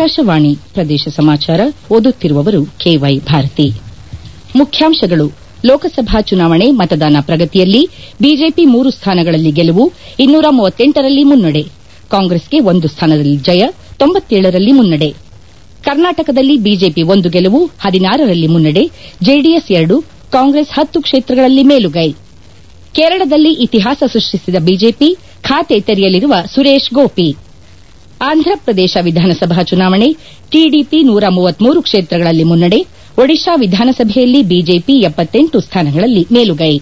ಆಕಾಶವಾಣಿ ಪ್ರದೇಶ ಸಮಾಚಾರ ಓದುತ್ತಿರುವವರು ಕೆವೈ ಭಾರತಿ ಮುಖ್ಯಾಂಶಗಳು ಲೋಕಸಭಾ ಚುನಾವಣೆ ಮತದಾನ ಪ್ರಗತಿಯಲ್ಲಿ ಬಿಜೆಪಿ ಮೂರು ಸ್ಥಾನಗಳಲ್ಲಿ ಗೆಲುವು ಇನ್ನೂರ ಮೂವತ್ತೆಂಟರಲ್ಲಿ ಮುನ್ನಡೆ ಕಾಂಗ್ರೆಸ್ಗೆ ಒಂದು ಸ್ಥಾನದಲ್ಲಿ ಜಯ ತೊಂಬತ್ತೇಳರಲ್ಲಿ ಮುನ್ನಡೆ ಕರ್ನಾಟಕದಲ್ಲಿ ಬಿಜೆಪಿ ಒಂದು ಗೆಲುವು ಹದಿನಾರರಲ್ಲಿ ಮುನ್ನಡೆ ಜೆಡಿಎಸ್ ಎರಡು ಕಾಂಗ್ರೆಸ್ ಹತ್ತು ಕ್ಷೇತ್ರಗಳಲ್ಲಿ ಮೇಲುಗೈ ಕೇರಳದಲ್ಲಿ ಇತಿಹಾಸ ಸೃಷ್ಟಿಸಿದ ಬಿಜೆಪಿ ಖಾತೆ ತೆರೆಯಲಿರುವ ಸುರೇಶ್ ಗೋಪಿ ಆಂಧ್ರಪ್ರದೇಶ ವಿಧಾನಸಭಾ ಚುನಾವಣೆ ಟಿಡಿಪಿ ನೂರ ಮೂವತ್ಮೂರು ಕ್ಷೇತ್ರಗಳಲ್ಲಿ ಮುನ್ನಡೆ ಒಡಿಶಾ ವಿಧಾನಸಭೆಯಲ್ಲಿ ಬಿಜೆಪಿ ಎಪ್ಪತ್ತೆಂಟು ಸ್ಥಾನಗಳಲ್ಲಿ ಮೇಲುಗೈ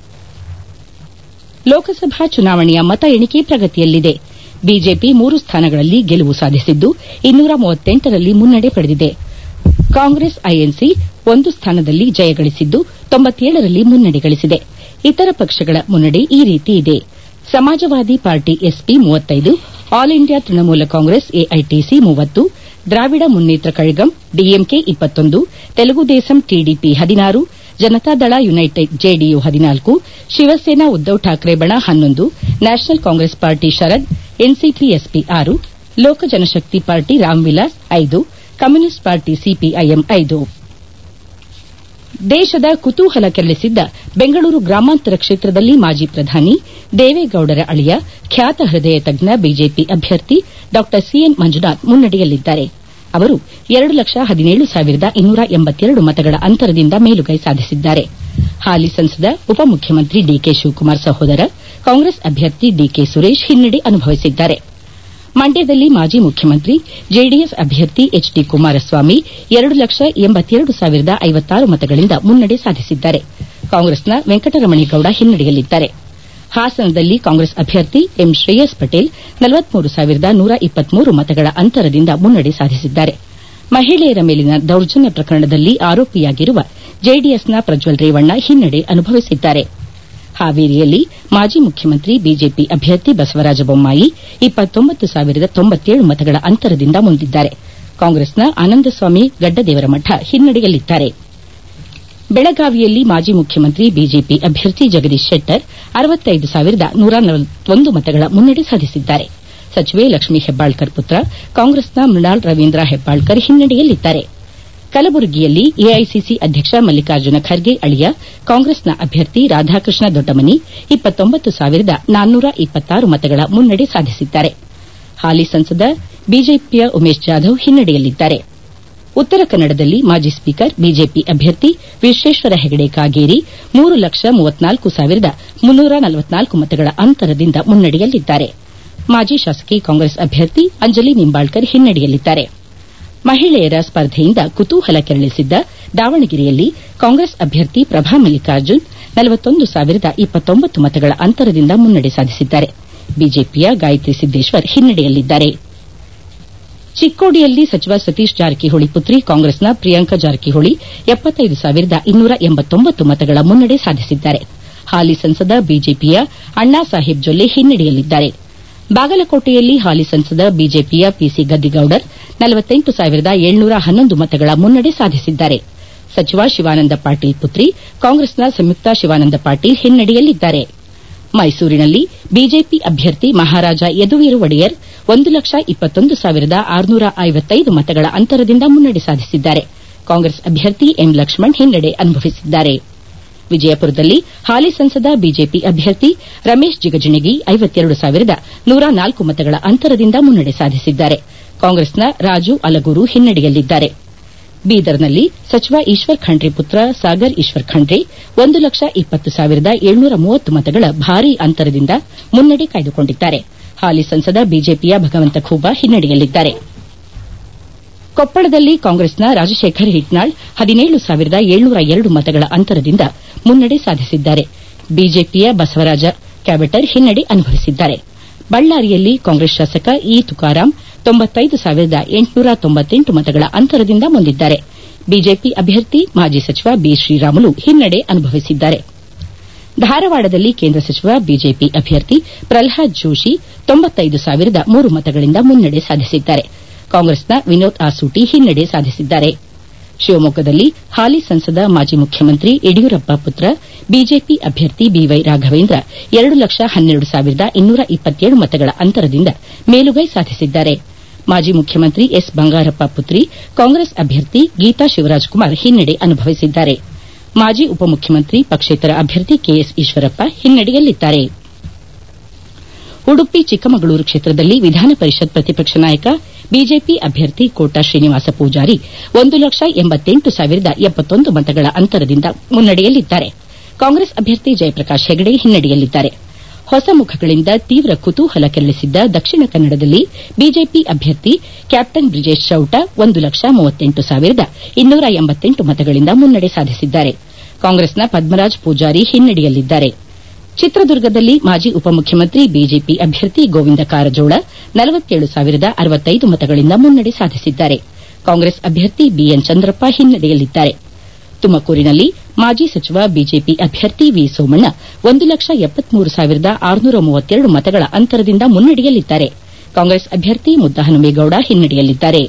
ಲೋಕಸಭಾ ಚುನಾವಣೆಯ ಮತ ಎಣಿಕೆ ಪ್ರಗತಿಯಲ್ಲಿದೆ ಬಿಜೆಪಿ ಮೂರು ಸ್ಥಾನಗಳಲ್ಲಿ ಗೆಲುವು ಸಾಧಿಸಿದ್ದು ಇನ್ನೂರ ಮೂವತ್ತೆಂಟರಲ್ಲಿ ಮುನ್ನಡೆ ಪಡೆದಿದೆ ಕಾಂಗ್ರೆಸ್ ಐಎನ್ಸಿ ಒಂದು ಸ್ಥಾನದಲ್ಲಿ ಜಯಗಳಿಸಿದ್ದು ತೊಂಬತ್ತೇಳರಲ್ಲಿ ಮುನ್ನಡೆ ಗಳಿಸಿದೆ ಇತರ ಪಕ್ಷಗಳ ಮುನ್ನಡೆ ಈ ರೀತಿ ಇದೆ ಸಮಾಜವಾದಿ ಪಾರ್ಟಿ ಎಸ್ಪಿ ಮೂವತ್ತೈದು all India Trinamool Congress AITC ಮೂವತ್ತು ದ್ರಾವಿಡ ಮುನ್ನೇತ್ರ ಕಳಗಂ ಡಿಎಂಕೆ ಇಪ್ಪತ್ತೊಂದು ತೆಲುಗುದೇಸಂ ಟಿಡಿಪಿ ಹದಿನಾರು ಜನತಾದಳ ಯುನೈಟೆಡ್ ಜೆಡಿಯು ಹದಿನಾಲ್ಕು ಶಿವಸೇನಾ ಉದ್ದವ್ ಠಾಕ್ರೆ ಬಣ ಹನ್ನೊಂದು national Congress party Sharad NCP SP ಆರು ಲೋಕ ಜನಶಕ್ತಿ ಪಾರ್ಟಿ ರಾಮ್ವಿಲಾಸ್ ಐದು ಕಮ್ಯುನಿಸ್ಟ್ ಪಾರ್ಟಿ ಸಿಪಿಐಎಂ ಐದು ದೇಶದ ಕುತೂಹಲ ಕೆರಳಿಸಿದ್ದ ಬೆಂಗಳೂರು ಗ್ರಾಮಾಂತರ ಕ್ಷೇತ್ರದಲ್ಲಿ ಮಾಜಿ ಪ್ರಧಾನಿ ದೇವೇಗೌಡರ ಅಳಿಯ ಖ್ಯಾತ ಹೃದಯ ತಜ್ಞ ಬಿಜೆಪಿ ಅಭ್ಯರ್ಥಿ ಡಾ ಸಿಎನ್ ಮಂಜುನಾಥ್ ಮುನ್ನಡೆಯಲಿದ್ದಾರೆ ಅವರು ಎರಡು ಲಕ್ಷ ಹದಿನೇಳು ಸಾವಿರದ ಇನ್ನೂರ ಎಂಬತ್ತೆರಡು ಮತಗಳ ಅಂತರದಿಂದ ಮೇಲುಗೈ ಸಾಧಿಸಿದ್ದಾರೆ ಹಾಲಿ ಸಂಸದ ಉಪಮುಖ್ಯಮಂತ್ರಿ ಡಿಕೆ ಶಿವಕುಮಾರ್ ಸಹೋದರ ಕಾಂಗ್ರೆಸ್ ಅಭ್ಯರ್ಥಿ ಡಿಕೆ ಸುರೇಶ್ ಹಿನ್ನಡೆ ಅನುಭವಿಸಿದ್ದಾರೆ ಮಂಡ್ಯದಲ್ಲಿ ಮಾಜಿ ಮುಖ್ಯಮಂತ್ರಿ ಜೆಡಿಎಸ್ ಅಭ್ಯರ್ಥಿ ಎಚ್ ಡಿ ಕುಮಾರಸ್ವಾಮಿ ಎರಡು ಲಕ್ಷ ಎಂಬತ್ತೆರಡು ಸಾವಿರದ ಐವತ್ತಾರು ಮತಗಳಿಂದ ಮುನ್ನಡೆ ಸಾಧಿಸಿದ್ದಾರೆ ಕಾಂಗ್ರೆಸ್ನ ವೆಂಕಟರಮಣೇಗೌಡ ಹಿನ್ನಡೆಯಲಿದ್ದಾರೆ ಹಾಸನದಲ್ಲಿ ಕಾಂಗ್ರೆಸ್ ಅಭ್ಯರ್ಥಿ ಎಂ ಶ್ರೇಯಸ್ ಪಟೇಲ್ ನಲವತ್ಮೂರು ಸಾವಿರದ ನೂರ ಇಪ್ಪತ್ಮೂರು ಮತಗಳ ಅಂತರದಿಂದ ಮುನ್ನಡೆ ಸಾಧಿಸಿದ್ದಾರೆ ಮಹಿಳೆಯರ ಮೇಲಿನ ದೌರ್ಜನ್ಯ ಪ್ರಕರಣದಲ್ಲಿ ಆರೋಪಿಯಾಗಿರುವ ಜೆಡಿಎಸ್ನ ಪ್ರಜ್ವಲ್ ರೇವಣ್ಣ ಹಿನ್ನಡೆ ಅನುಭವಿಸಿದ್ದಾರೆ ಹಾವೇರಿಯಲ್ಲಿ ಮಾಜಿ ಮುಖ್ಯಮಂತ್ರಿ ಬಿಜೆಪಿ ಅಭ್ಯರ್ಥಿ ಬಸವರಾಜ ಬೊಮ್ಮಾಯಿ ಇಪ್ಪತ್ತೊಂಬತ್ತು ಸಾವಿರದ ತೊಂಬತ್ತೇಳು ಮತಗಳ ಅಂತರದಿಂದ ಮುಂದಿದ್ದಾರೆ ಕಾಂಗ್ರೆಸ್ನ ಆನಂದಸ್ವಾಮಿ ಗಡ್ಡದೇವರಮಠ ಹಿನ್ನಡೆಯಲಿದ್ದಾರೆ ಬೆಳಗಾವಿಯಲ್ಲಿ ಮಾಜಿ ಮುಖ್ಯಮಂತ್ರಿ ಬಿಜೆಪಿ ಅಭ್ಯರ್ಥಿ ಜಗದೀಶ್ ಶೆಟ್ಟರ್ ಅರವತ್ತೈದು ಸಾವಿರದ ನೂರ ನಲವತ್ತೊಂದು ಮತಗಳ ಮುನ್ನಡೆ ಸಾಧಿಸಿದ್ದಾರೆ ಸಚಿವೆ ಲಕ್ಷ್ಮೀ ಹೆಬ್ಬಾಳ್ಕರ್ ಪುತ್ರ ಕಾಂಗ್ರೆಸ್ನ ಮೃಣಾಲ್ ರವೀಂದ್ರ ಹೆಬ್ಬಾಳ್ಕರ್ ಹಿನ್ನಡೆಯಲಿದ್ದಾರೆ ಕಲಬುರಗಿಯಲ್ಲಿ ಎಐಸಿಸಿ ಅಧ್ಯಕ್ಷ ಮಲ್ಲಿಕಾರ್ಜುನ ಖರ್ಗೆ ಅಳಿಯ ಕಾಂಗ್ರೆಸ್ನ ಅಭ್ಯರ್ಥಿ ರಾಧಾಕೃಷ್ಣ ದೊಡ್ಡಮನಿ ಇಪ್ಪತ್ತೊಂಬತ್ತು ಸಾವಿರದ ನಾನ್ನೂರ ಇಪ್ಪತ್ತಾರು ಮತಗಳ ಮುನ್ನಡೆ ಸಾಧಿಸಿದ್ದಾರೆ ಹಾಲಿ ಸಂಸದ ಬಿಜೆಪಿಯ ಉಮೇಶ್ ಜಾಧವ್ ಹಿನ್ನಡೆಯಲಿದ್ದಾರೆ ಉತ್ತರ ಕನ್ನಡದಲ್ಲಿ ಮಾಜಿ ಸ್ಪೀಕರ್ ಬಿಜೆಪಿ ಅಭ್ಯರ್ಥಿ ವಿಶ್ವೇಶ್ವರ ಹೆಗಡೆ ಕಾಗೇರಿ ಮೂರು ಲಕ್ಷ ಮೂವತ್ನಾಲ್ಕು ಸಾವಿರದ ಮುನ್ನೂರ ನಲವತ್ನಾಲ್ಕು ಮತಗಳ ಅಂತರದಿಂದ ಮುನ್ನಡೆಯಲಿದ್ದಾರೆ ಮಾಜಿ ಶಾಸಕಿ ಕಾಂಗ್ರೆಸ್ ಅಭ್ಯರ್ಥಿ ಅಂಜಲಿ ನಿಂಬಾಳ್ಕರ್ ಹಿನ್ನಡೆಯಲಿದ್ದಾರೆ ಮಹಿಳೆಯರ ಸ್ಪರ್ಧೆಯಿಂದ ಕುತೂಹಲ ಕೆರಳಿಸಿದ್ದ ದಾವಣಗೆರೆಯಲ್ಲಿ ಕಾಂಗ್ರೆಸ್ ಅಭ್ಯರ್ಥಿ ಪ್ರಭಾ ಮಲ್ಲಿಕಾರ್ಜುನ್ ನಲವತ್ತೊಂದು ಸಾವಿರದ ಇಪ್ಪತ್ತೊಂಬತ್ತು ಮತಗಳ ಅಂತರದಿಂದ ಮುನ್ನಡೆ ಸಾಧಿಸಿದ್ದಾರೆ ಬಿಜೆಪಿಯ ಗಾಯತ್ರಿ ಸಿದ್ದೇಶ್ವರ್ ಹಿನ್ನಡೆಯಲಿದ್ದಾರೆ ಚಿಕ್ಕೋಡಿಯಲ್ಲಿ ಸಚಿವ ಸತೀಶ್ ಜಾರಕಿಹೊಳಿ ಪುತ್ರಿ ಕಾಂಗ್ರೆಸ್ನ ಪ್ರಿಯಾಂಕಾ ಜಾರಕಿಹೊಳಿ ಎಪ್ಪತ್ತೈದು ಸಾವಿರದ ಇನ್ನೂರ ಎಂಬತ್ತೊಂಬತ್ತು ಮತಗಳ ಮುನ್ನಡೆ ಸಾಧಿಸಿದ್ದಾರೆ ಹಾಲಿ ಸಂಸದ ಬಿಜೆಪಿಯ ಅಣ್ಣಾ ಸಾಹೇಬ್ ಜೊಲ್ಲೆ ಹಿನ್ನಡೆಯಲಿದ್ದಾರೆ ಬಾಗಲಕೋಟೆಯಲ್ಲಿ ಹಾಲಿ ಸಂಸದ ಬಿಜೆಪಿಯ ಪಿಸಿ ಗದ್ದಿಗೌಡರ್ ನಲವತ್ತೆಂಟು ಸಾವಿರದ ಏಳ್ನೂರ ಹನ್ನೊಂದು ಮತಗಳ ಮುನ್ನಡೆ ಸಾಧಿಸಿದ್ದಾರೆ ಸಚಿವ ಶಿವಾನಂದ ಪಾಟೀಲ್ ಪುತ್ರಿ ಕಾಂಗ್ರೆಸ್ನ ಸಂಯುಕ್ತ ಶಿವಾನಂದ ಪಾಟೀಲ್ ಹಿನ್ನಡೆಯಲಿದ್ದಾರೆ ಮೈಸೂರಿನಲ್ಲಿ ಬಿಜೆಪಿ ಅಭ್ಯರ್ಥಿ ಮಹಾರಾಜ ಯದುವೀರ್ ಒಡೆಯರ್ ಒಂದು ಲಕ್ಷ ಇಪ್ಪತ್ತೊಂದು ಸಾವಿರದ ಆರುನೂರ ಐವತ್ತೈದು ಮತಗಳ ಅಂತರದಿಂದ ಮುನ್ನಡೆ ಸಾಧಿಸಿದ್ದಾರೆ ಕಾಂಗ್ರೆಸ್ ಅಭ್ಯರ್ಥಿ ಎಂ ಲಕ್ಷ್ಮಣ್ ಹಿನ್ನಡೆ ಅನುಭವಿಸಿದ್ದಾರೆ ವಿಜಯಪುರದಲ್ಲಿ ಹಾಲಿ ಸಂಸದ ಬಿಜೆಪಿ ಅಭ್ಯರ್ಥಿ ರಮೇಶ್ ಜಿಗಜಿಣಗಿ ಐವತ್ತೆರಡು ಸಾವಿರದ ನೂರ ನಾಲ್ಕು ಮತಗಳ ಅಂತರದಿಂದ ಮುನ್ನಡೆ ಸಾಧಿಸಿದ್ದಾರೆ ಕಾಂಗ್ರೆಸ್ನ ರಾಜು ಅಲಗೂರು ಹಿನ್ನಡೆಯಲಿದ್ದಾರೆ ಬೀದರ್ನಲ್ಲಿ ಸಚಿವ ಈಶ್ವರ್ ಖಂಡ್ರೆ ಪುತ್ರ ಸಾಗರ್ ಈಶ್ವರ್ ಖಂಡ್ರೆ ಒಂದು ಲಕ್ಷ ಇಪ್ಪತ್ತು ಸಾವಿರದ ಏಳ್ನೂರ ಮೂವತ್ತು ಮತಗಳ ಭಾರೀ ಅಂತರದಿಂದ ಮುನ್ನಡೆ ಕಾಯ್ದುಕೊಂಡಿದ್ದಾರೆ ಹಾಲಿ ಸಂಸದ ಬಿಜೆಪಿಯ ಭಗವಂತ ಖೂಬಾ ಹಿನ್ನಡೆಯಲಿದ್ದಾರೆ ಕೊಪ್ಪಳದಲ್ಲಿ ಕಾಂಗ್ರೆಸ್ನ ರಾಜಶೇಖರ್ ಹಿಟ್ನಾಳ್ ಹದಿನೇಳು ಸಾವಿರದ ಏಳ್ನೂರ ಎರಡು ಮತಗಳ ಅಂತರದಿಂದ ಮುನ್ನಡೆ ಸಾಧಿಸಿದ್ದಾರೆ ಬಿಜೆಪಿಯ ಬಸವರಾಜ ಕ್ಯಾಬಟರ್ ಹಿನ್ನಡೆ ಅನುಭವಿಸಿದ್ದಾರೆ ಬಳ್ಳಾರಿಯಲ್ಲಿ ಕಾಂಗ್ರೆಸ್ ಶಾಸಕ ಇ ತುಕಾರಾಂ ತೊಂಬತ್ತೈದು ಸಾವಿರದ ಎಂಟುನೂರ ತೊಂಬತ್ತೆಂಟು ಮತಗಳ ಅಂತರದಿಂದ ಮುಂದಿದ್ದಾರೆ ಬಿಜೆಪಿ ಅಭ್ಯರ್ಥಿ ಮಾಜಿ ಸಚಿವ ಬಿ ಶ್ರೀರಾಮುಲು ಹಿನ್ನಡೆ ಅನುಭವಿಸಿದ್ದಾರೆ ಧಾರವಾಡದಲ್ಲಿ ಕೇಂದ್ರ ಸಚಿವ ಬಿಜೆಪಿ ಅಭ್ಯರ್ಥಿ ಪ್ರಲ್ಹಾದ್ ಜೋಶಿ ತೊಂಬತ್ತೈದು ಸಾವಿರದ ಮೂರು ಮತಗಳಿಂದ ಮುನ್ನಡೆ ಸಾಧಿಸಿದ್ದಾರೆ ಕಾಂಗ್ರೆಸ್ನ ವಿನೋದ್ ಆಸೂಟಿ ಹಿನ್ನಡೆ ಸಾಧಿಸಿದ್ದಾರೆ ಶಿವಮೊಗ್ಗದಲ್ಲಿ ಹಾಲಿ ಸಂಸದ ಮಾಜಿ ಮುಖ್ಯಮಂತ್ರಿ ಯಡಿಯೂರಪ್ಪ ಪುತ್ರ ಬಿಜೆಪಿ ಅಭ್ಯರ್ಥಿ ಬಿವೈ ರಾಘವೇಂದ್ರ ಎರಡು ಲಕ್ಷ ಹನ್ನೆರಡು ಸಾವಿರದ ಇನ್ನೂರ ಇಪ್ಪತ್ತೇಳು ಮತಗಳ ಅಂತರದಿಂದ ಮೇಲುಗೈ ಸಾಧಿಸಿದ್ದಾರೆ ಮಾಜಿ ಮುಖ್ಯಮಂತ್ರಿ ಎಸ್ ಬಂಗಾರಪ್ಪ ಪುತ್ರಿ ಕಾಂಗ್ರೆಸ್ ಅಭ್ಯರ್ಥಿ ಗೀತಾ ಶಿವರಾಜ್ ಕುಮಾರ್ ಹಿನ್ನಡೆ ಅನುಭವಿಸಿದ್ದಾರೆ ಮಾಜಿ ಉಪಮುಖ್ಯಮಂತ್ರಿ ಪಕ್ಷೇತರ ಅಭ್ಯರ್ಥಿ ಕೆಎಸ್ ಈಶ್ವರಪ್ಪ ಹಿನ್ನಡೆಯಲ್ಲಿದ್ದಾರೆ ಉಡುಪಿ ಚಿಕ್ಕಮಗಳೂರು ಕ್ಷೇತ್ರದಲ್ಲಿ ವಿಧಾನ ಪರಿಷತ್ ಪ್ರತಿಪಕ್ಷ ನಾಯಕ ಬಿಜೆಪಿ ಅಭ್ಯರ್ಥಿ ಕೋಟಾ ಶ್ರೀನಿವಾಸ ಪೂಜಾರಿ ಒಂದು ಲಕ್ಷ ಎಂಬತ್ತೆಂಟು ಸಾವಿರದ ಎಪ್ಪತ್ತೊಂದು ಮತಗಳ ಅಂತರದಿಂದ ಮುನ್ನಡೆಯಲ್ಲಿದ್ದಾರೆ ಕಾಂಗ್ರೆಸ್ ಅಭ್ಯರ್ಥಿ ಜಯಪ್ರಕಾಶ್ ಹೆಗಡೆ ಹಿನ್ನಡೆಯಲ್ಲಿದ್ದಾರೆ ಹೊಸ ಮುಖಗಳಿಂದ ತೀವ್ರ ಕುತೂಹಲ ಕೆರಳಿಸಿದ್ದ ದಕ್ಷಿಣ ಕನ್ನಡದಲ್ಲಿ ಬಿಜೆಪಿ ಅಭ್ಯರ್ಥಿ ಕ್ಯಾಪ್ಟನ್ ಬ್ರಿಜೇಶ್ ಚೌಟ ಒಂದು ಲಕ್ಷ ಮೂವತ್ತೆಂಟು ಸಾವಿರದ ಇನ್ನೂರ ಎಂಬತ್ತೆಂಟು ಮತಗಳಿಂದ ಮುನ್ನಡೆ ಸಾಧಿಸಿದ್ದಾರೆ ಕಾಂಗ್ರೆಸ್ನ ಪದ್ಮರಾಜ್ ಪೂಜಾರಿ ಹಿನ್ನಡೆಯಲ್ಲಿದ್ದಾರೆ ಚಿತ್ರದುರ್ಗದಲ್ಲಿ ಮಾಜಿ ಉಪಮುಖ್ಯಮಂತ್ರಿ ಬಿಜೆಪಿ ಅಭ್ಯರ್ಥಿ ಗೋವಿಂದ ಕಾರಜೋಳ ನಲವತ್ತೇಳು ಸಾವಿರದ ಅರವತ್ತೈದು ಮತಗಳಿಂದ ಮುನ್ನಡೆ ಸಾಧಿಸಿದ್ದಾರೆ ಕಾಂಗ್ರೆಸ್ ಅಭ್ಯರ್ಥಿ ಬಿಎನ್ ಚಂದ್ರಪ್ಪ ಹಿನ್ನಡೆಯಲ್ಲಿದ್ದಾರೆ ತುಮಕೂರಿನಲ್ಲಿ ಮಾಜಿ ಸಚಿವ ಬಿಜೆಪಿ ಅಭ್ಯರ್ಥಿ ವಿ ಸೋಮಣ್ಣ ಒಂದು ಲಕ್ಷ ಎಪ್ಪತ್ಮೂರು ಸಾವಿರದ ಆರುನೂರ ಮೂವತ್ತೆರಡು ಮತಗಳ ಅಂತರದಿಂದ ಮುನ್ನಡೆಯಲ್ಲಿದ್ದಾರೆ ಕಾಂಗ್ರೆಸ್ ಅಭ್ಯರ್ಥಿ ಮುದ್ದಹನುಮೇಗೌಡ ಹಿನ್ನಡೆಯಲ್ಲಿದ್ದಾರೆ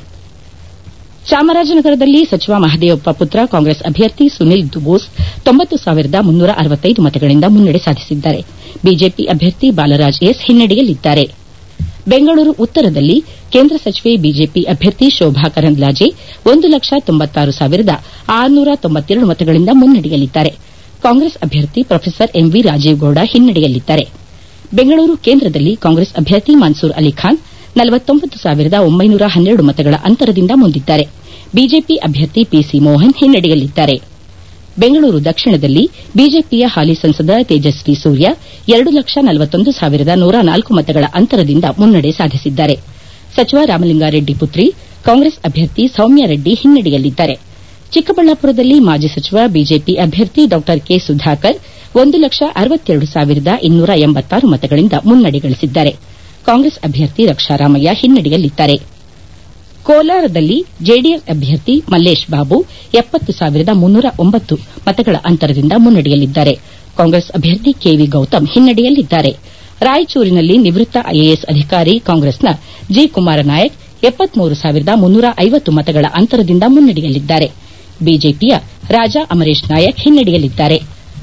ಚಾಮರಾಜನಗರದಲ್ಲಿ ಸಚಿವ ಮಹದೇವಪ್ಪ ಪುತ್ರ ಕಾಂಗ್ರೆಸ್ ಅಭ್ಯರ್ಥಿ ಸುನಿಲ್ ದುಬೋಸ್ ತೊಂಬತ್ತು ಸಾವಿರದ ಮುನ್ನೂರ ಅರವತ್ತೈದು ಮತಗಳಿಂದ ಮುನ್ನಡೆ ಸಾಧಿಸಿದ್ದಾರೆ ಬಿಜೆಪಿ ಅಭ್ಯರ್ಥಿ ಬಾಲರಾಜ್ ಎಸ್ ಹಿನ್ನಡೆಯಲ್ಲಿದ್ದಾರೆ ಬೆಂಗಳೂರು ಉತ್ತರದಲ್ಲಿ ಕೇಂದ್ರ ಸಚಿವೆ ಬಿಜೆಪಿ ಅಭ್ಯರ್ಥಿ ಶೋಭಾ ಕರಂದ್ಲಾಜೆ ಒಂದು ಲಕ್ಷ ತೊಂಬತ್ತಾರು ಸಾವಿರದ ಆರುನೂರ ತೊಂಬತ್ತೆರಡು ಮತಗಳಿಂದ ಮುನ್ನಡೆಯಲ್ಲಿದ್ದಾರೆ ಕಾಂಗ್ರೆಸ್ ಅಭ್ಯರ್ಥಿ ಪ್ರೊಫೆಸರ್ ಎಂವಿ ರಾಜೀವ್ ಗೌಡ ಹಿನ್ನಡೆಯಲ್ಲಿದ್ದಾರೆ ಬೆಂಗಳೂರು ಕೇಂದ್ರದಲ್ಲಿ ಕಾಂಗ್ರೆಸ್ ಅಭ್ಯರ್ಥಿ ಮನ್ಸೂರ್ ಅಲಿಖಾನ್ ನಲವತ್ತೊಂಬತ್ತು ಸಾವಿರದ ಒಂಬೈನೂರ ಹನ್ನೆರಡು ಮತಗಳ ಅಂತರದಿಂದ ಮುಂದಿದ್ದಾರೆ ಬಿಜೆಪಿ ಅಭ್ಯರ್ಥಿ ಪಿಸಿ ಮೋಹನ್ ಹಿನ್ನಡೆಯಲ್ಲಿದ್ದಾರೆ ಬೆಂಗಳೂರು ದಕ್ಷಿಣದಲ್ಲಿ ಬಿಜೆಪಿಯ ಹಾಲಿ ಸಂಸದ ತೇಜಸ್ವಿ ಸೂರ್ಯ ಎರಡು ಲಕ್ಷ ನಲವತ್ತೊಂದು ಸಾವಿರದ ನೂರ ನಾಲ್ಕು ಮತಗಳ ಅಂತರದಿಂದ ಮುನ್ನಡೆ ಸಾಧಿಸಿದ್ದಾರೆ ಸಚಿವ ರಾಮಲಿಂಗಾರೆಡ್ಡಿ ಪುತ್ರಿ ಕಾಂಗ್ರೆಸ್ ಅಭ್ಯರ್ಥಿ ಸೌಮ್ಯ ರೆಡ್ಡಿ ಹಿನ್ನಡೆಯಲ್ಲಿದ್ದಾರೆ ಚಿಕ್ಕಬಳ್ಳಾಪುರದಲ್ಲಿ ಮಾಜಿ ಸಚಿವ ಬಿಜೆಪಿ ಅಭ್ಯರ್ಥಿ ಡಾ ಕೆ ಸುಧಾಕರ್ ಒಂದು ಲಕ್ಷ ಅರವತ್ತೆರಡು ಸಾವಿರದ ಇನ್ನೂರ ಎಂಬತ್ತಾರು ಮತಗಳಿಂದ ಮುನ್ನಡೆ ಗಳಿಸಿದ್ದಾರೆ ಕಾಂಗ್ರೆಸ್ ಅಭ್ಯರ್ಥಿ ರಕ್ಷಾರಾಮಯ್ಯ ಹಿನ್ನಡೆಯಲ್ಲಿದ್ದಾರೆ ಕೋಲಾರದಲ್ಲಿ ಜೆಡಿಎಸ್ ಅಭ್ಯರ್ಥಿ ಮಲ್ಲೇಶ್ ಬಾಬು ಎಪ್ಪತ್ತು ಸಾವಿರದ ಮುನ್ನೂರ ಒಂಬತ್ತು ಮತಗಳ ಅಂತರದಿಂದ ಮುನ್ನಡೆಯಲ್ಲಿದ್ದಾರೆ ಕಾಂಗ್ರೆಸ್ ಅಭ್ಯರ್ಥಿ ಕೆವಿ ಗೌತಮ್ ಹಿನ್ನಡೆಯಲ್ಲಿದ್ದಾರೆ ರಾಯಚೂರಿನಲ್ಲಿ ನಿವೃತ್ತ ಐಎಎಸ್ ಅಧಿಕಾರಿ ಕಾಂಗ್ರೆಸ್ನ ಜಿ ಕುಮಾರನಾಯಕ್ ಎಪ್ಪತ್ಮೂರು ಸಾವಿರದ ಮುನ್ನೂರ ಐವತ್ತು ಮತಗಳ ಅಂತರದಿಂದ ಮುನ್ನಡೆಯಲ್ಲಿದ್ದಾರೆ ಬಿಜೆಪಿಯ ರಾಜಾ ಅಮರೇಶ್ ನಾಯಕ್ ಹಿನ್ನಡೆಯಲ್ಲಿದ್ದಾರೆ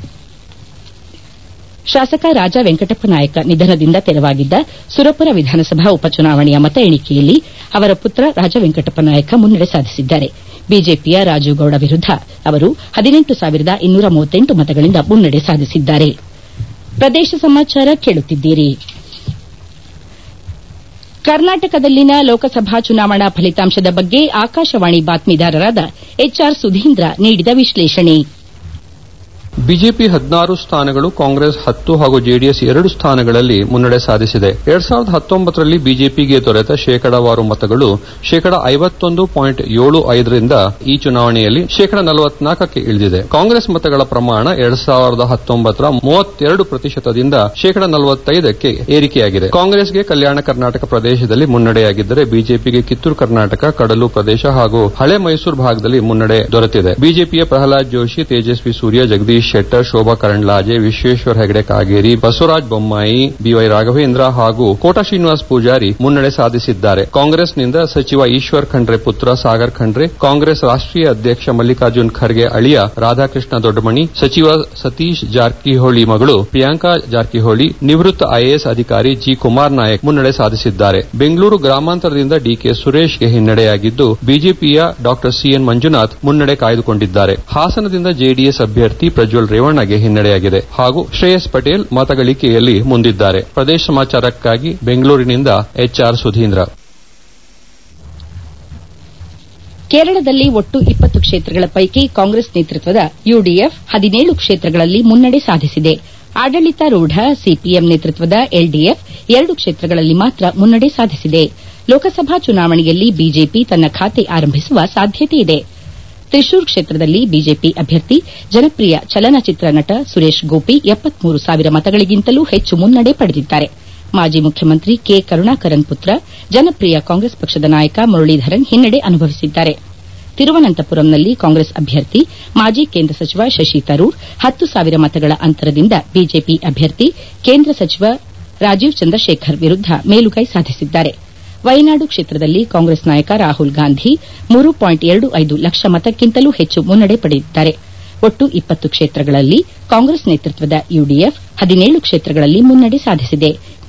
ಶಾಸಕ ರಾಜಾ ವೆಂಕಟಪ್ಪ ನಾಯಕ ನಿಧನದಿಂದ ತೆರವಾಗಿದ್ದ ಸುರಪುರ ವಿಧಾನಸಭಾ ಉಪಚುನಾವಣೆಯ ಮತ ಎಣಿಕೆಯಲ್ಲಿ ಅವರ ಪುತ್ರ ರಾಜಾ ವೆಂಕಟಪ್ಪ ನಾಯಕ ಮುನ್ನಡೆ ಸಾಧಿಸಿದ್ದಾರೆ ಬಿಜೆಪಿಯ ರಾಜುಗೌಡ ವಿರುದ್ದ ಅವರು ಹದಿನೆಂಟು ಸಾವಿರದ ಇನ್ನೂರ ಮೂವತ್ತೆಂಟು ಮತಗಳಿಂದ ಮುನ್ನಡೆ ಸಾಧಿಸಿದ್ದಾರೆ ಪ್ರದೇಶ ಸಮಾಚಾರ ಕೇಳುತ್ತಿದ್ದೀರಿ ಕರ್ನಾಟಕದಲ್ಲಿನ ಲೋಕಸಭಾ ಚುನಾವಣಾ ಫಲಿತಾಂಶದ ಬಗ್ಗೆ ಆಕಾಶವಾಣಿ ಬಾತ್ಮೀದಾರರಾದ ಎಚ್ಆರ್ ಸುಧೀಂದ್ರ ನೀಡಿದ ವಿಶ್ಲೇಷಣೆ ಬಿಜೆಪಿ ಹದಿನಾರು ಸ್ಥಾನಗಳು ಕಾಂಗ್ರೆಸ್ ಹತ್ತು ಹಾಗೂ ಜೆಡಿಎಸ್ ಎರಡು ಸ್ಥಾನಗಳಲ್ಲಿ ಮುನ್ನಡೆ ಸಾಧಿಸಿದೆ ಎರಡ್ ಸಾವಿರದ ಹತ್ತೊಂಬತ್ತರಲ್ಲಿ ಬಿಜೆಪಿಗೆ ದೊರೆತ ಶೇಕಡಾವಾರು ಮತಗಳು ಶೇಕಡ ಐವತ್ತೊಂದು ಪಾಯಿಂಟ್ ಏಳು ಐದರಿಂದ ಈ ಚುನಾವಣೆಯಲ್ಲಿ ಶೇಕಡ ನಲವತ್ನಾಲ್ಕಕ್ಕೆ ಇಳಿದಿದೆ ಕಾಂಗ್ರೆಸ್ ಮತಗಳ ಪ್ರಮಾಣ ಎರಡ್ ಸಾವಿರದ ಹತ್ತೊಂಬತ್ತರ ಮೂವತ್ತೆರಡು ಪ್ರತಿಶತದಿಂದ ಶೇಕಡ ನಲವತ್ತೈದಕ್ಕೆ ಏರಿಕೆಯಾಗಿದೆ ಕಾಂಗ್ರೆಸ್ಗೆ ಕಲ್ಯಾಣ ಕರ್ನಾಟಕ ಪ್ರದೇಶದಲ್ಲಿ ಮುನ್ನಡೆಯಾಗಿದ್ದರೆ ಬಿಜೆಪಿಗೆ ಕಿತ್ತೂರು ಕರ್ನಾಟಕ ಕಡಲು ಪ್ರದೇಶ ಹಾಗೂ ಹಳೆ ಮೈಸೂರು ಭಾಗದಲ್ಲಿ ಮುನ್ನಡೆ ದೊರೆತಿದೆ ಬಿಜೆಪಿಯ ಪ್ರಹ್ಲಾದ್ ಜೋಶಿ ತೇಜಸ್ವಿ ಸೂರ್ಯ ಜಗದೀಶ್ ಶೆಟ್ಟರ್ ಶೋಭಾ ಕರಂಡ್ಲಾಜೆ ವಿಶ್ವೇಶ್ವರ ಹೆಗಡೆ ಕಾಗೇರಿ ಬಸವರಾಜ ಬೊಮ್ಮಾಯಿ ಬಿವೈ ರಾಘವೇಂದ್ರ ಹಾಗೂ ಕೋಟಾ ಶ್ರೀನಿವಾಸ್ ಪೂಜಾರಿ ಮುನ್ನಡೆ ಸಾಧಿಸಿದ್ದಾರೆ ಕಾಂಗ್ರೆಸ್ನಿಂದ ಸಚಿವ ಈಶ್ವರ್ ಖಂಡ್ರೆ ಪುತ್ರ ಸಾಗರ್ ಖಂಡ್ರೆ ಕಾಂಗ್ರೆಸ್ ರಾಷ್ಟೀಯ ಅಧ್ಯಕ್ಷ ಮಲ್ಲಿಕಾರ್ಜುನ್ ಖರ್ಗೆ ಅಳಿಯ ರಾಧಾಕೃಷ್ಣ ದೊಡ್ಡಮಣಿ ಸಚಿವ ಸತೀಶ್ ಜಾರಕಿಹೊಳಿ ಮಗಳು ಪ್ರಿಯಾಂಕಾ ಜಾರಕಿಹೊಳಿ ನಿವೃತ್ತ ಐಎಎಸ್ ಅಧಿಕಾರಿ ಜಿ ಕುಮಾರ್ ನಾಯಕ್ ಮುನ್ನಡೆ ಸಾಧಿಸಿದ್ದಾರೆ ಬೆಂಗಳೂರು ಗ್ರಾಮಾಂತರದಿಂದ ಡಿಕೆ ಸುರೇಶ್ಗೆ ಹಿನ್ನಡೆಯಾಗಿದ್ದು ಬಿಜೆಪಿಯ ಡಾ ಸಿಎನ್ ಮಂಜುನಾಥ್ ಮುನ್ನಡೆ ಕಾಯ್ದುಕೊಂಡಿದ್ದಾರೆ ಹಾಸನದಿಂದ ಜೆಡಿಎಸ್ ಅಭ್ಯರ್ಥಿ ಪ್ರಜ್ವಲ್ ರೇವಣ್ಣಗೆ ಹಿನ್ನಡೆಯಾಗಿದೆ ಹಾಗೂ ಶ್ರೇಯಸ್ ಪಟೇಲ್ ಮತಗಳಿಕೆಯಲ್ಲಿ ಮುಂದಿದ್ದಾರೆ ಪ್ರದೇಶ ಸಮಾಚಾರಕ್ಕಾಗಿ ಬೆಂಗಳೂರಿನಿಂದ ಎಚ್ಆರ್ ಸುಧೀಂದ್ರ ಕೇರಳದಲ್ಲಿ ಒಟ್ಟು ಇಪ್ಪತ್ತು ಕ್ಷೇತ್ರಗಳ ಪೈಕಿ ಕಾಂಗ್ರೆಸ್ ನೇತೃತ್ವದ ಯುಡಿಎಫ್ ಹದಿನೇಳು ಕ್ಷೇತ್ರಗಳಲ್ಲಿ ಮುನ್ನಡೆ ಸಾಧಿಸಿದೆ ಆಡಳಿತಾರೂಢ ಸಿಪಿಎಂ ನೇತೃತ್ವದ ಎಲ್ಡಿಎಫ್ ಎರಡು ಕ್ಷೇತ್ರಗಳಲ್ಲಿ ಮಾತ್ರ ಮುನ್ನಡೆ ಸಾಧಿಸಿದೆ ಲೋಕಸಭಾ ಚುನಾವಣೆಯಲ್ಲಿ ಬಿಜೆಪಿ ತನ್ನ ಖಾತೆ ಆರಂಭಿಸುವ ಸಾಧ್ಯತೆಯಿದೆ ತ್ರಿಶೂರ್ ಕ್ಷೇತ್ರದಲ್ಲಿ ಬಿಜೆಪಿ ಅಭ್ಯರ್ಥಿ ಜನಪ್ರಿಯ ಚಲನಚಿತ್ರ ನಟ ಸುರೇಶ್ ಗೋಪಿ ಎಪ್ಪತ್ಮೂರು ಸಾವಿರ ಮತಗಳಿಗಿಂತಲೂ ಹೆಚ್ಚು ಮುನ್ನಡೆ ಪಡೆದಿದ್ದಾರೆ ಮಾಜಿ ಮುಖ್ಯಮಂತ್ರಿ ಕೆ ಕರುಣಾಕರನ್ ಪುತ್ರ ಜನಪ್ರಿಯ ಕಾಂಗ್ರೆಸ್ ಪಕ್ಷದ ನಾಯಕ ಮುರಳೀಧರನ್ ಹಿನ್ನಡೆ ಅನುಭವಿಸಿದ್ದಾರೆ ತಿರುವನಂತಪುರಂನಲ್ಲಿ ಕಾಂಗ್ರೆಸ್ ಅಭ್ಯರ್ಥಿ ಮಾಜಿ ಕೇಂದ್ರ ಸಚಿವ ಶಶಿ ತರೂರ್ ಹತ್ತು ಸಾವಿರ ಮತಗಳ ಅಂತರದಿಂದ ಬಿಜೆಪಿ ಅಭ್ಯರ್ಥಿ ಕೇಂದ್ರ ಸಚಿವ ರಾಜೀವ್ ಚಂದ್ರಶೇಖರ್ ವಿರುದ್ದ ಮೇಲುಗೈ ಸಾಧಿಸಿದ್ದಾರೆ ವಯನಾಡು ಕ್ಷೇತ್ರದಲ್ಲಿ ಕಾಂಗ್ರೆಸ್ ನಾಯಕ ರಾಹುಲ್ ಗಾಂಧಿ ಮೂರು ಪಾಯಿಂಟ್ ಎರಡು ಐದು ಲಕ್ಷ ಮತಕ್ಕಿಂತಲೂ ಹೆಚ್ಚು ಮುನ್ನಡೆ ಪಡೆದಿದ್ದಾರೆ ಒಟ್ಟು ಇಪ್ಪತ್ತು ಕ್ಷೇತ್ರಗಳಲ್ಲಿ ಕಾಂಗ್ರೆಸ್ ನೇತೃತ್ವದ ಯುಡಿಎಫ್ ಹದಿನೇಳು ಕ್ಷೇತ್ರಗಳಲ್ಲಿ ಮುನ್ನಡೆ ಸಾಧಿಸಿದೆ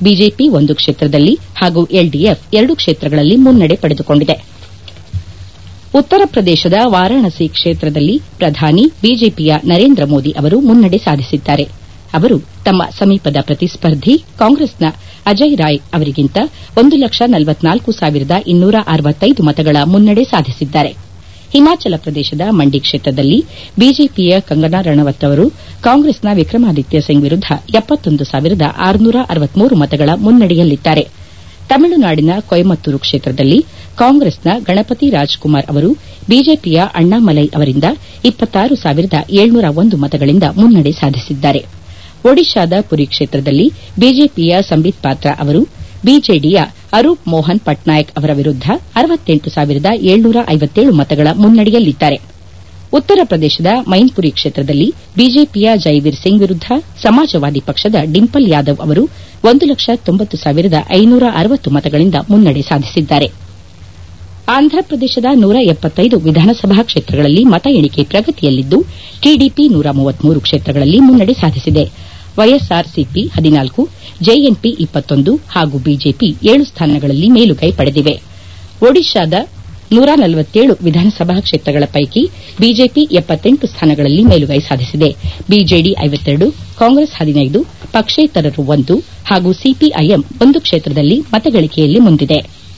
ಬಿಜೆಪಿ ಒಂದು ಕ್ಷೇತ್ರದಲ್ಲಿ ಹಾಗೂ ಎಲ್ಡಿಎಫ್ ಎರಡು ಕ್ಷೇತ್ರಗಳಲ್ಲಿ ಮುನ್ನಡೆ ಪಡೆದುಕೊಂಡಿದೆ ಉತ್ತರ ಪ್ರದೇಶದ ವಾರಾಣಸಿ ಕ್ಷೇತ್ರದಲ್ಲಿ ಪ್ರಧಾನಿ ಬಿಜೆಪಿಯ ನರೇಂದ್ರ ಮೋದಿ ಅವರು ಮುನ್ನಡೆ ಸಾಧಿಸಿದ್ದಾರೆ ಅವರು ತಮ್ಮ ಸಮೀಪದ ಪ್ರತಿಸ್ಪರ್ಧಿ ಕಾಂಗ್ರೆಸ್ನ ಅಜಯ್ ರಾಯ್ ಅವರಿಗಿಂತ ಒಂದು ಲಕ್ಷ ನಲವತ್ನಾಲ್ಕು ಸಾವಿರದ ಇನ್ನೂರ ಅರವತ್ತೈದು ಮತಗಳ ಮುನ್ನಡೆ ಸಾಧಿಸಿದ್ದಾರೆ ಹಿಮಾಚಲ ಪ್ರದೇಶದ ಮಂಡಿ ಕ್ಷೇತ್ರದಲ್ಲಿ ಬಿಜೆಪಿಯ ಕಂಗನಾ ರಣವತ್ ಅವರು ಕಾಂಗ್ರೆಸ್ನ ವಿಕ್ರಮಾದಿತ್ಯ ಸಿಂಗ್ ವಿರುದ್ದ ಎಪ್ಪತ್ತೊಂದು ಸಾವಿರದ ಆರುನೂರ ಅರವತ್ಮೂರು ಮತಗಳ ಮುನ್ನಡೆಯಲ್ಲಿದ್ದಾರೆ ತಮಿಳುನಾಡಿನ ಕೊಯಮತ್ತೂರು ಕ್ಷೇತ್ರದಲ್ಲಿ ಕಾಂಗ್ರೆಸ್ನ ಗಣಪತಿ ರಾಜ್ಕುಮಾರ್ ಅವರು ಬಿಜೆಪಿಯ ಅಣ್ಣಾಮಲೈ ಅವರಿಂದ ಇಪ್ಪತ್ತಾರು ಸಾವಿರದ ಏಳ್ನೂರ ಒಂದು ಮತಗಳಿಂದ ಮುನ್ನಡೆ ಸಾಧಿಸಿದ್ದಾರೆ ಒಡಿಶಾದ ಪುರಿ ಕ್ಷೇತ್ರದಲ್ಲಿ ಬಿಜೆಪಿಯ ಸಂಬಿತ್ ಪಾತ್ರ ಅವರು ಬಿಜೆಡಿಯ ಅರೂಪ್ ಮೋಹನ್ ಪಟ್ನಾಯಕ್ ಅವರ ವಿರುದ್ದ ಅರವತ್ತೆಂಟು ಸಾವಿರದ ಏಳ್ನೂರ ಐವತ್ತೇಳು ಮತಗಳ ಮುನ್ನಡೆಯಲ್ಲಿದ್ದಾರೆ ಉತ್ತರ ಪ್ರದೇಶದ ಮೈನ್ಪುರಿ ಕ್ಷೇತ್ರದಲ್ಲಿ ಬಿಜೆಪಿಯ ಜೈವೀರ್ ಸಿಂಗ್ ವಿರುದ್ದ ಸಮಾಜವಾದಿ ಪಕ್ಷದ ಡಿಂಪಲ್ ಯಾದವ್ ಅವರು ಒಂದು ಲಕ್ಷ ತೊಂಬತ್ತು ಸಾವಿರದ ಐನೂರ ಅರವತ್ತು ಮತಗಳಿಂದ ಮುನ್ನಡೆ ಸಾಧಿಸಿದ್ದಾರೆ ಆಂಧ್ರಪ್ರದೇಶದ ನೂರ ಎಪ್ಪತ್ತೈದು ವಿಧಾನಸಭಾ ಕ್ಷೇತ್ರಗಳಲ್ಲಿ ಮತ ಎಣಿಕೆ ಪ್ರಗತಿಯಲ್ಲಿದ್ದು ಟಿಡಿಪಿ ನೂರ ಮೂವತ್ಮೂರು ಕ್ಷೇತ್ರಗಳಲ್ಲಿ ಮುನ್ನಡೆ ಸಾಧಿಸಿದೆ ವೈಎಸ್ಆರ್ಸಿಪಿ ಹದಿನಾಲ್ಕು ಜೆಎನ್ಪಿ ಇಪ್ಪತ್ತೊಂದು ಹಾಗೂ ಬಿಜೆಪಿ ಏಳು ಸ್ಥಾನಗಳಲ್ಲಿ ಮೇಲುಗೈ ಪಡೆದಿವೆ ಒಡಿಶಾದ ನೂರ ನಲವತ್ತೇಳು ವಿಧಾನಸಭಾ ಕ್ಷೇತ್ರಗಳ ಪೈಕಿ ಬಿಜೆಪಿ ಎಪ್ಪತ್ತೆಂಟು ಸ್ಥಾನಗಳಲ್ಲಿ ಮೇಲುಗೈ ಸಾಧಿಸಿದೆ ಬಿಜೆಡಿ ಐವತ್ತೆರಡು ಕಾಂಗ್ರೆಸ್ ಹದಿನೈದು ಪಕ್ಷೇತರರು ಒಂದು ಹಾಗೂ ಸಿಪಿಐಎಂ ಒಂದು ಕ್ಷೇತ್ರದಲ್ಲಿ ಮತಗಳಿಕೆಯಲ್ಲಿ ಮುಂದಿದೆ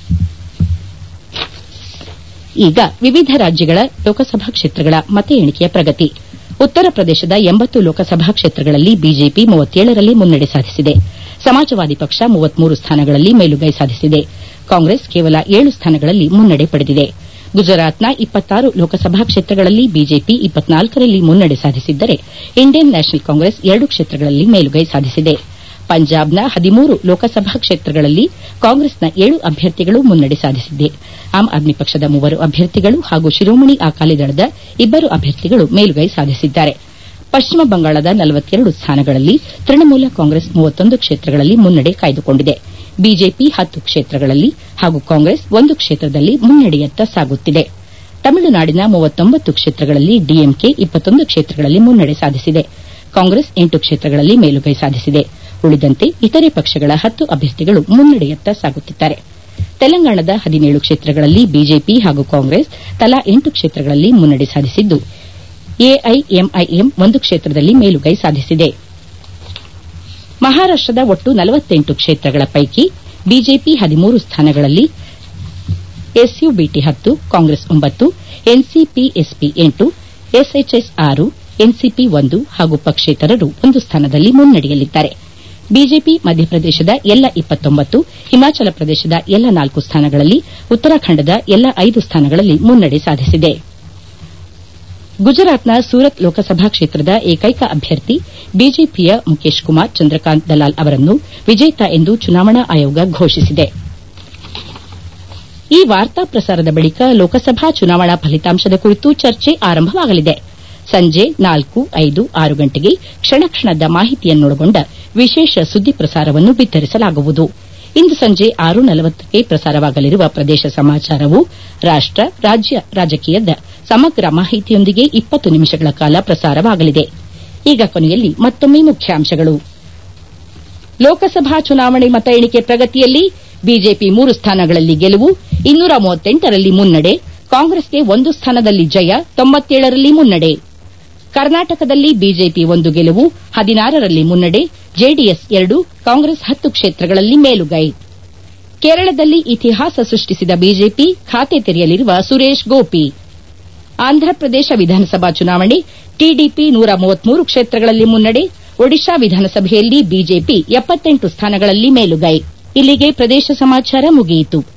ಈಗ ವಿವಿಧ ರಾಜ್ಯಗಳ ಲೋಕಸಭಾ ಕ್ಷೇತ್ರಗಳ ಮತ ಎಣಿಕೆಯ ಪ್ರಗತಿ ಉತ್ತರ ಪ್ರದೇಶದ ಎಂಬತ್ತು ಲೋಕಸಭಾ ಕ್ಷೇತ್ರಗಳಲ್ಲಿ ಬಿಜೆಪಿ ಮೂವತ್ತೇಳರಲ್ಲಿ ಮುನ್ನಡೆ ಸಾಧಿಸಿದೆ ಸಮಾಜವಾದಿ ಪಕ್ಷ ಮೂವತ್ಮೂರು ಸ್ಥಾನಗಳಲ್ಲಿ ಮೇಲುಗೈ ಸಾಧಿಸಿದೆ ಕಾಂಗ್ರೆಸ್ ಕೇವಲ ಏಳು ಸ್ಥಾನಗಳಲ್ಲಿ ಮುನ್ನಡೆ ಪಡೆದಿದೆ ಗುಜರಾತ್ನ ಇಪ್ಪತ್ತಾರು ಲೋಕಸಭಾ ಕ್ಷೇತ್ರಗಳಲ್ಲಿ ಬಿಜೆಪಿ ಇಪ್ಪತ್ನಾಲ್ಕರಲ್ಲಿ ಮುನ್ನಡೆ ಸಾಧಿಸಿದ್ದರೆ ಇಂಡಿಯನ್ ನ್ಯಾಷನಲ್ ಕಾಂಗ್ರೆಸ್ ಎರಡು ಕ್ಷೇತ್ರಗಳಲ್ಲಿ ಮೇಲುಗೈ ಸಾಧಿಸಿದೆ ಪಂಜಾಬ್ನ ಹದಿಮೂರು ಲೋಕಸಭಾ ಕ್ಷೇತ್ರಗಳಲ್ಲಿ ಕಾಂಗ್ರೆಸ್ನ ಏಳು ಅಭ್ಯರ್ಥಿಗಳು ಮುನ್ನಡೆ ಸಾಧಿಸಿದೆ ಆಮ್ ಆದ್ಮಿ ಪಕ್ಷದ ಮೂವರು ಅಭ್ಯರ್ಥಿಗಳು ಹಾಗೂ ಶಿರೋಮಣಿ ಅಕಾಲಿ ದಳದ ಇಬ್ಬರು ಅಭ್ಯರ್ಥಿಗಳು ಮೇಲುಗೈ ಸಾಧಿಸಿದ್ದಾರೆ ಪಶ್ಚಿಮ ಬಂಗಾಳದ ನಲವತ್ತೆರಡು ಸ್ಥಾನಗಳಲ್ಲಿ ತೃಣಮೂಲ ಕಾಂಗ್ರೆಸ್ ಮೂವತ್ತೊಂದು ಕ್ಷೇತ್ರಗಳಲ್ಲಿ ಮುನ್ನಡೆ ಕಾಯ್ದುಕೊಂಡಿದೆ ಬಿಜೆಪಿ ಹತ್ತು ಕ್ಷೇತ್ರಗಳಲ್ಲಿ ಹಾಗೂ ಕಾಂಗ್ರೆಸ್ ಒಂದು ಕ್ಷೇತ್ರದಲ್ಲಿ ಮುನ್ನಡೆಯತ್ತ ಸಾಗುತ್ತಿದೆ ತಮಿಳುನಾಡಿನ ಮೂವತ್ತೊಂಬತ್ತು ಕ್ಷೇತ್ರಗಳಲ್ಲಿ ಡಿಎಂಕೆ ಇಪ್ಪತ್ತೊಂದು ಕ್ಷೇತ್ರಗಳಲ್ಲಿ ಮುನ್ನಡೆ ಸಾಧಿಸಿದೆ ಕಾಂಗ್ರೆಸ್ ಎಂಟು ಕ್ಷೇತ್ರಗಳಲ್ಲಿ ಮೇಲುಗೈ ಸಾಧಿಸಿದೆ ಉಳಿದಂತೆ ಇತರೆ ಪಕ್ಷಗಳ ಹತ್ತು ಅಭ್ಯರ್ಥಿಗಳು ಮುನ್ನಡೆಯತ್ತ ಸಾಗುತ್ತಿದ್ದಾರೆ ತೆಲಂಗಾಣದ ಹದಿನೇಳು ಕ್ಷೇತ್ರಗಳಲ್ಲಿ ಬಿಜೆಪಿ ಹಾಗೂ ಕಾಂಗ್ರೆಸ್ ತಲಾ ಎಂಟು ಕ್ಷೇತ್ರಗಳಲ್ಲಿ ಮುನ್ನಡೆ ಸಾಧಿಸಿದ್ದು ಎಐಎಂಐಎಂ ಒಂದು ಕ್ಷೇತ್ರದಲ್ಲಿ ಮೇಲುಗೈ ಸಾಧಿಸಿದೆ ಮಹಾರಾಷ್ಟದ ಒಟ್ಟು ನಲವತ್ತೆಂಟು ಕ್ಷೇತ್ರಗಳ ಪೈಕಿ ಬಿಜೆಪಿ ಹದಿಮೂರು ಸ್ಥಾನಗಳಲ್ಲಿ ಎಸ್ಯುಬಿಟಿ ಹತ್ತು ಕಾಂಗ್ರೆಸ್ ಒಂಬತ್ತು ಎನ್ಸಿಪಿ ಎಸ್ಪಿ ಎಂಟು ಎಸ್ಎಚ್ಎಸ್ ಆರು ಎನ್ಸಿಪಿ ಒಂದು ಹಾಗೂ ಪಕ್ಷೇತರರು ಒಂದು ಸ್ಥಾನದಲ್ಲಿ ಮುನ್ನಡೆಯಲ್ಲಿದ್ದಾರೆ ಬಿಜೆಪಿ ಮಧ್ಯಪ್ರದೇಶದ ಎಲ್ಲ ಇಪ್ಪತ್ತೊಂಬತ್ತು ಹಿಮಾಚಲ ಪ್ರದೇಶದ ಎಲ್ಲ ನಾಲ್ಕು ಸ್ಥಾನಗಳಲ್ಲಿ ಉತ್ತರಾಖಂಡದ ಎಲ್ಲ ಐದು ಸ್ಥಾನಗಳಲ್ಲಿ ಮುನ್ನಡೆ ಸಾಧಿಸಿದೆ ಗುಜರಾತ್ನ ಸೂರತ್ ಲೋಕಸಭಾ ಕ್ಷೇತ್ರದ ಏಕೈಕ ಅಭ್ಯರ್ಥಿ ಬಿಜೆಪಿಯ ಮುಖೇಶ್ ಕುಮಾರ್ ಚಂದ್ರಕಾಂತ್ ದಲಾಲ್ ಅವರನ್ನು ವಿಜೇತ ಎಂದು ಚುನಾವಣಾ ಆಯೋಗ ಘೋಷಿಸಿದೆ ಈ ವಾರ್ತಾ ಪ್ರಸಾರದ ಬಳಿಕ ಲೋಕಸಭಾ ಚುನಾವಣಾ ಫಲಿತಾಂಶದ ಕುರಿತು ಚರ್ಚೆ ಆರಂಭವಾಗಲಿದೆ ಸಂಜೆ ನಾಲ್ಕು ಐದು ಆರು ಗಂಟೆಗೆ ಕ್ಷಣ ಕ್ಷಣದ ಮಾಹಿತಿಯನ್ನೊಳಗೊಂಡ ವಿಶೇಷ ಸುದ್ದಿ ಪ್ರಸಾರವನ್ನು ಬಿತ್ತರಿಸಲಾಗುವುದು ಇಂದು ಸಂಜೆ ಆರು ನಲವತ್ತಕ್ಕೆ ಪ್ರಸಾರವಾಗಲಿರುವ ಪ್ರದೇಶ ಸಮಾಚಾರವು ರಾಷ್ಟ ರಾಜ್ಯ ರಾಜಕೀಯದ ಸಮಗ್ರ ಮಾಹಿತಿಯೊಂದಿಗೆ ಇಪ್ಪತ್ತು ನಿಮಿಷಗಳ ಕಾಲ ಪ್ರಸಾರವಾಗಲಿದೆ ಈಗ ಕೊನೆಯಲ್ಲಿ ಮತ್ತೊಮ್ಮೆ ಮುಖ್ಯಾಂಶಗಳು ಲೋಕಸಭಾ ಚುನಾವಣೆ ಮತ ಎಣಿಕೆ ಪ್ರಗತಿಯಲ್ಲಿ ಬಿಜೆಪಿ ಮೂರು ಸ್ಥಾನಗಳಲ್ಲಿ ಗೆಲುವು ಇನ್ನೂರ ಮೂವತ್ತೆಂಟರಲ್ಲಿ ಮುನ್ನಡೆ ಕಾಂಗ್ರೆಸ್ಗೆ ಒಂದು ಸ್ಥಾನದಲ್ಲಿ ಜಯ ತೊಂಬತ್ತೇಳರಲ್ಲಿ ಮುನ್ನಡೆ ಕರ್ನಾಟಕದಲ್ಲಿ ಬಿಜೆಪಿ ಒಂದು ಗೆಲುವು ಹದಿನಾರರಲ್ಲಿ ಮುನ್ನಡೆ ಜೆಡಿಎಸ್ ಎರಡು ಕಾಂಗ್ರೆಸ್ ಹತ್ತು ಕ್ಷೇತ್ರಗಳಲ್ಲಿ ಮೇಲುಗೈ ಕೇರಳದಲ್ಲಿ ಇತಿಹಾಸ ಸೃಷ್ಟಿಸಿದ ಬಿಜೆಪಿ ಖಾತೆ ತೆರೆಯಲಿರುವ ಸುರೇಶ್ ಗೋಪಿ ಆಂಧ್ರಪ್ರದೇಶ ವಿಧಾನಸಭಾ ಚುನಾವಣೆ ಟಿಡಿಪಿ ನೂರ ಮೂವತ್ಮೂರು ಕ್ಷೇತ್ರಗಳಲ್ಲಿ ಮುನ್ನಡೆ ಒಡಿಶಾ ವಿಧಾನಸಭೆಯಲ್ಲಿ ಬಿಜೆಪಿ ಎಪ್ಪತ್ತೆಂಟು ಸ್ಥಾನಗಳಲ್ಲಿ ಮೇಲುಗೈ ಇಲ್ಲಿಗೆ ಪ್ರದೇಶ ಸಮಾಚಾರ ಮುಗಿಯಿತು